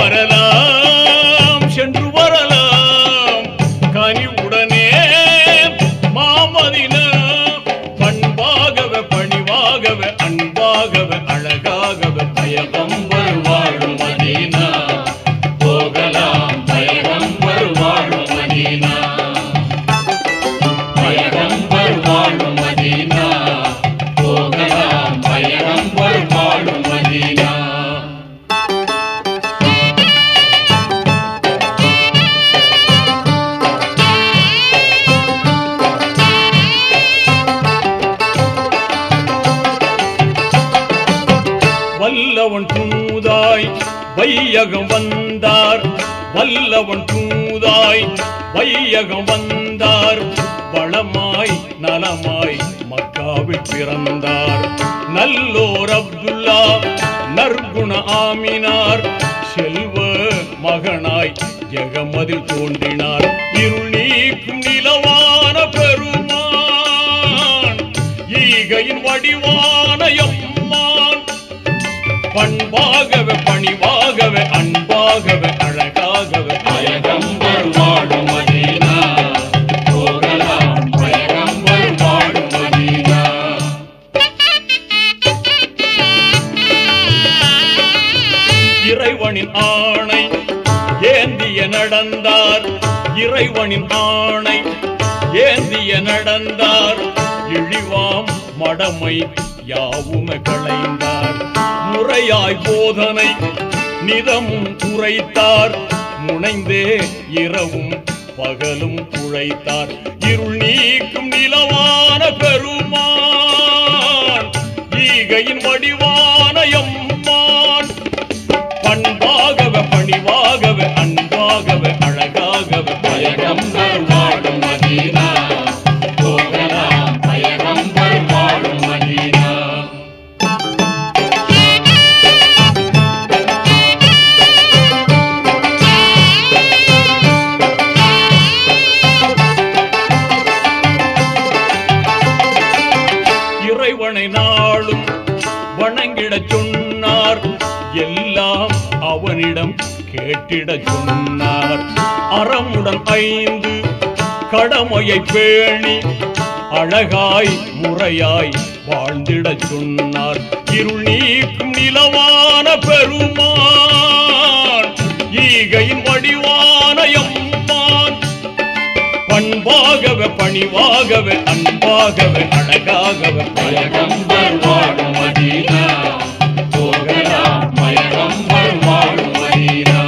வரலாம் சென்று வரலாம் கனிவுடனே மாமதினா பண்பாகவே பணிவாகவே அன்பாகவே அழகாகவே பயகம்பர் வாழும் மதீனா போகலாம் பயகம்பர் வாழும் மதீனா பயகம்பர் வாழும் மதீனா போகலாம் பயகம்பர் வாழும் மதீனா வல்லவன் தூதாய் வையகம் வந்தார் வல்லவன் தூதாய் வையகம் வந்தார் வளமாய் நலமாய் மக்காவில் பிறந்தார் நல்லோர் அப்துல்லா நற்குண ஆமினார் செல்வ மகனாய் ஜெகமதில் தோன்றினார் இருள் நீக்கும் நிலவான பெருமான் ஈகையின் வடிவான எம்மான் பண்பாகவே பணிவாகவே அன்பாகவே அழகாகவே பயகம்பர் வாழும் மதீனா போகலாம் பயகம்பர் வாழும் மதீனா இறைவனின் ஆணை ஏந்திய நடந்தார் இறைவனின் ஆணை ஏந்திய நடந்தார் இழிவாம் மடமை யாவுமே களைந்தார் முறையாய் போதனை நிதமும் உரைத்தார் முனைந்தே இரவும் பகலும் உழைத்தார் இருள் நீக்கும் நிலவான பெருமான் ஈகையின் வடிவான எம்மான் பண்பாகவே பணிவாகவே அன்பாகவே அழகாகவே பயகம்பர் வாழும் மதீனா போகலாம் பயகம்பர் வாழும் மதீனா இறைவனை நாளும் வணங்கிடச் சொன்னார் எல்லாம் அவனிடம் கேட்டிடச் சொன்னார் அறமுடன் ஐந்து கடமையை பேணி அழகாய் முறையாய் வாழ்ந்திடச் சொன்னார் இருள் நீக்கும் நிலவான பெருமான் ஈகையின் வடிவான எம்மான் பண்பாகவே பணிவாகவே அன்பாகவே அழகாகவே பயகம்பர் வாழும் மதீனா போகலாம் பயகம்பர் வாழும் மதீனா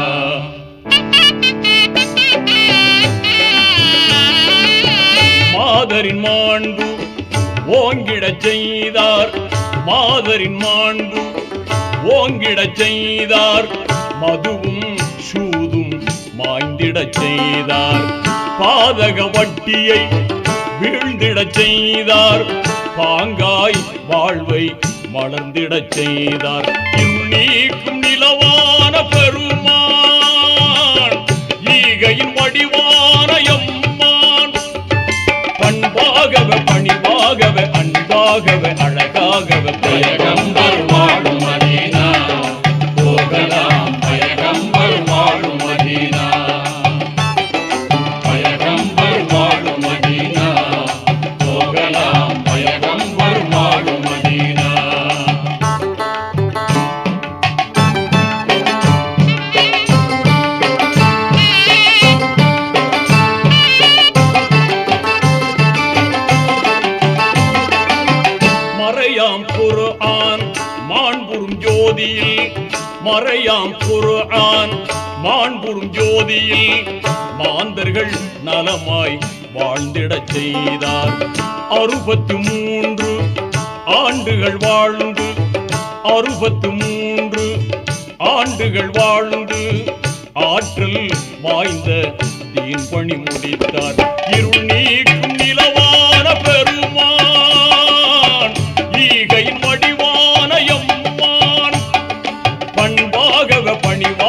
மாதரின் மாண்பு ஓங்கிடச் செய்தார் மாதரின் மாண்பு ஓங்கிடச் செய்தார் மதுவும் சூதும் மாய்ந்திடச் செய்தார் பாதக வட்டியை வீழ்ந்திடச் செய்தார் பாங்காய் வாழ்வை மலர்ந்திடச் செய்தார் இருள் நீக்கும் நிலவான பெருமான் ஈகையின் வடிவான எம்மான் பண்பாகவே பணிவாகவே அன்பாகவே அழகாகவே பயகம்பர் வாழும் மதீனா போகலாம் பயகம்பர் வாழும் மதீனா பயகம்பர் வாழும் மதீனா போகலாம் பயகம்பர் வாழும் மதீனா மறையாம் குர்ஆன் மாண்புறும் ஜோதியில் மறையாம் குர்ஆன் மாண்புறும் ஜோதியில் மாந்தர்கள் நலமாய் வாழ்ந்திடச் செய்தார் அறுபத்து மூன்று ஆண்டுகள் வாழ்ந்து அறுபத்து மூன்று ஆண்டுகள் வாழ்ந்து ஆற்றல் வாய்ந்த தீன் பணி முடித்தார் இருள் நீக்கும் நிலவான பெருமான் ஈகையின் வடிவான எம்மான் பண்பாகவே பணிவா